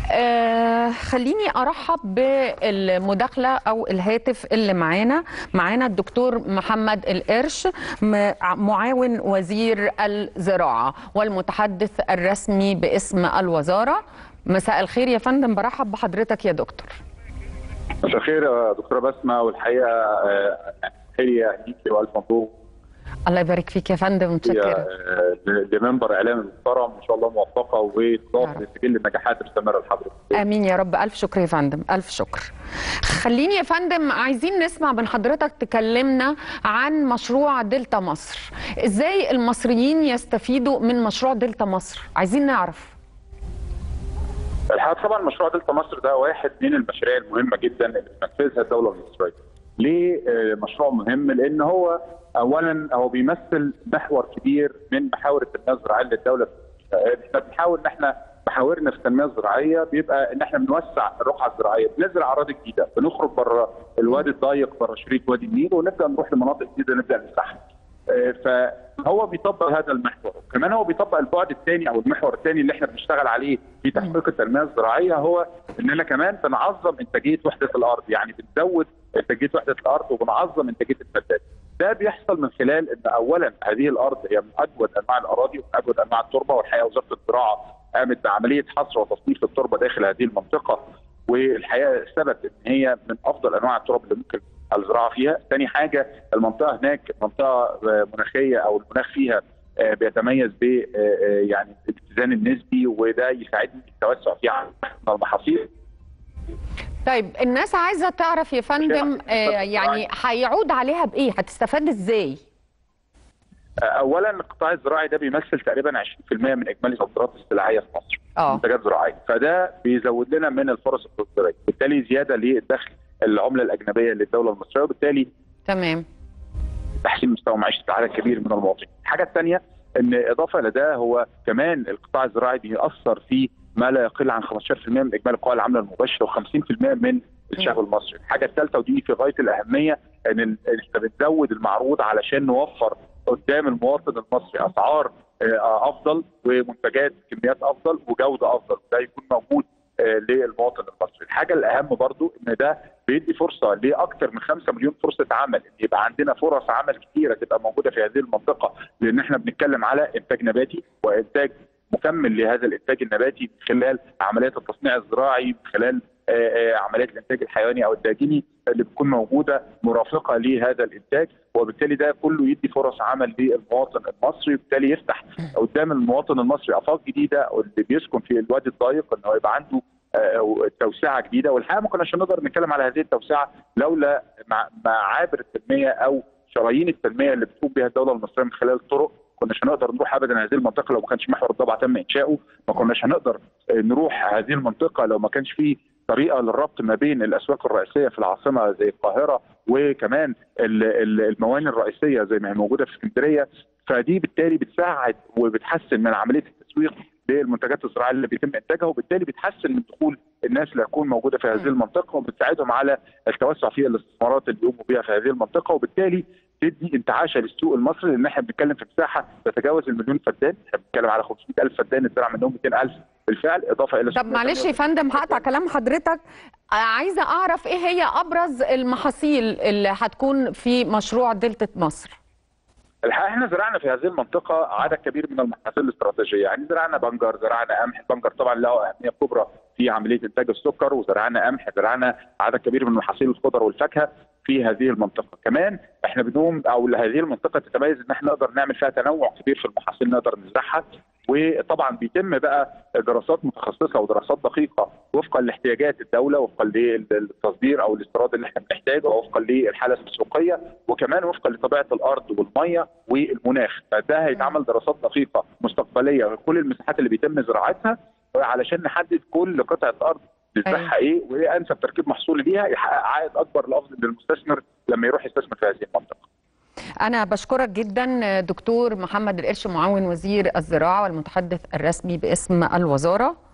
آه خليني ارحب بالمداخله او الهاتف اللي معانا معانا الدكتور محمد القرش م- معاون وزير الزراعه والمتحدث الرسمي باسم الوزاره مساء الخير يا فندم برحب بحضرتك يا دكتور مساء الخير يا دكتوره بسمه والحقيقه آه، تحيه ليكي والف مبروك الله يبارك فيك يا فندم هي متشكره آه، لمنبر اعلامي محترم ان شاء الله موفقه وتضاف يا رب. لسجل النجاحات المستمره لحضرتك امين يا رب الف شكر يا فندم الف شكر خليني يا فندم عايزين نسمع من حضرتك تكلمنا عن مشروع دلتا مصر ازاي المصريين يستفيدوا من مشروع دلتا مصر عايزين نعرف الحقيقه طبعا مشروع دلتا مصر ده واحد من المشاريع المهمه جدا اللي بتنفذها الدوله المصريه. ليه آه، مشروع مهم؟ لان هو اولا هو بيمثل محور كبير من محاور التنميه الزراعيه للدوله. آه، احنا بنحاول ان احنا محاورنا في التنميه الزراعيه بيبقى ان احنا بنوسع الرقعه الزراعيه، بنزرع اراضي جديده، بنخرج بره الوادي الضيق بره شريط وادي النيل ونبدا نروح لمناطق جديده نبدا نفتحها. آه، فهو بيطبق هذا المحور كمان هو بيطبق البعد الثاني او المحور الثاني اللي احنا بنشتغل عليه في تحقيق التنميه الزراعيه هو اننا كمان بنعظم انتاجيه وحده الارض يعني بنزود انتاجيه وحده الارض وبنعظم انتاجيه الفدان ده بيحصل من خلال ان اولا هذه الارض هي من اجود انواع الاراضي ومن اجود انواع التربه والحقيقه وزاره الزراعه قامت بعمليه حصر وتصنيف التربه داخل هذه المنطقه والحقيقه ثبت ان هي من افضل انواع التراب اللي ممكن الزراعه فيها، ثاني حاجه المنطقه هناك منطقه آه، مناخيه او المناخ فيها آه، بيتميز ب آه، آه، يعني الاتزان النسبي وده يساعدني في التوسع في عمل المحاصيل طيب الناس عايزه تعرف يا فندم آه يعني هيعود عليها بايه هتستفاد ازاي اولا القطاع الزراعي ده بيمثل تقريبا 20% من اجمالي الصادرات السلعيه في مصر اه منتجات زراعيه فده بيزود لنا من الفرص التصديريه بالتالي زياده للدخل العمله الاجنبيه للدوله المصريه وبالتالي تمام تحسين مستوى معيشه عدد كبير من المواطنين. الحاجه الثانيه ان اضافه لده هو كمان القطاع الزراعي بيأثر في ما لا يقل عن 15% من اجمالي القوى العامله المباشره و50% من الشعب المصري. الحاجه الثالثه ودي في غايه الاهميه ان ال- احنا بنزود المعروض علشان نوفر قدام المواطن المصري اسعار آه، افضل ومنتجات كميات افضل وجوده افضل ده يكون موجود آه، للمواطن المصري. الحاجه الاهم برضو ان ده بيدي فرصه لاكثر من 5 مليون فرصه عمل ان يبقى عندنا فرص عمل كثيره تبقى موجوده في هذه المنطقه لان احنا بنتكلم على انتاج نباتي وانتاج مكمل لهذا الانتاج النباتي من خلال عمليات التصنيع الزراعي من خلال آه، آه، عمليات الانتاج الحيواني او الداجيني اللي بتكون موجوده مرافقه لهذا الانتاج وبالتالي ده كله يدي فرص عمل للمواطن المصري وبالتالي يفتح قدام المواطن المصري افاق جديده او اللي بيسكن في الوادي الضيق ان هو يبقى عنده آه، توسعه جديده والحقيقه ما كناش هنقدر نتكلم على هذه التوسعه لولا مع- معابر التنميه او شرايين التنميه اللي بتقوم بها الدوله المصريه من خلال الطرق كناش هنقدر نروح ابدا هذه المنطقه لو ما كانش محور الضبع تم انشاؤه ما كناش هنقدر آه، نروح هذه المنطقه لو ما كانش في طريقه للربط ما بين الاسواق الرئيسيه في العاصمه زي القاهره وكمان ال- ال- الموانئ الرئيسيه زي ما هي موجوده في اسكندريه فدي بالتالي بتساعد وبتحسن من عمليه التسويق للمنتجات الزراعيه اللي بيتم انتاجها وبالتالي بتحسن من دخول الناس اللي هتكون موجوده في هذه مم. المنطقه وبتساعدهم على التوسع في الاستثمارات اللي بيقوموا بيها في هذه المنطقه وبالتالي تدي انتعاشه للسوق المصري لان احنا بنتكلم في مساحه تتجاوز المليون فدان احنا بنتكلم على 500000 فدان اتزرع منهم 200000 بالفعل اضافه الى طب معلش يا فندم هقطع كلام حضرتك آه، عايزه اعرف ايه هي ابرز المحاصيل اللي هتكون في مشروع دلتا مصر الحقيقه احنا زرعنا في هذه المنطقه عدد كبير من المحاصيل الاستراتيجيه، يعني زرعنا بنجر، زرعنا قمح، البنجر طبعا له اهميه كبرى في عمليه انتاج السكر، وزرعنا قمح، زرعنا عدد كبير من محاصيل الخضر والفاكهه في هذه المنطقه، كمان احنا بنقوم او هذه المنطقه تتميز ان احنا نقدر نعمل فيها تنوع كبير في المحاصيل نقدر نزرعها، وطبعا بيتم بقى دراسات متخصصه ودراسات دقيقه وفقا لاحتياجات الدوله وفقا للتصدير او الاستيراد اللي احنا بنحتاجه وفقا للحاله السوقيه وكمان وفقا لطبيعه الارض والميه والمناخ فده هيتعمل دراسات دقيقه مستقبليه لكل المساحات اللي بيتم زراعتها علشان نحدد كل قطعه ارض نزرعها ايه وايه انسب تركيب محصول ليها يحقق عائد اكبر لافضل للمستثمر لما يروح يستثمر في هذه المنطقه. أنا بشكرك جدا دكتور محمد القرش معاون وزير الزراعة والمتحدث الرسمي باسم الوزارة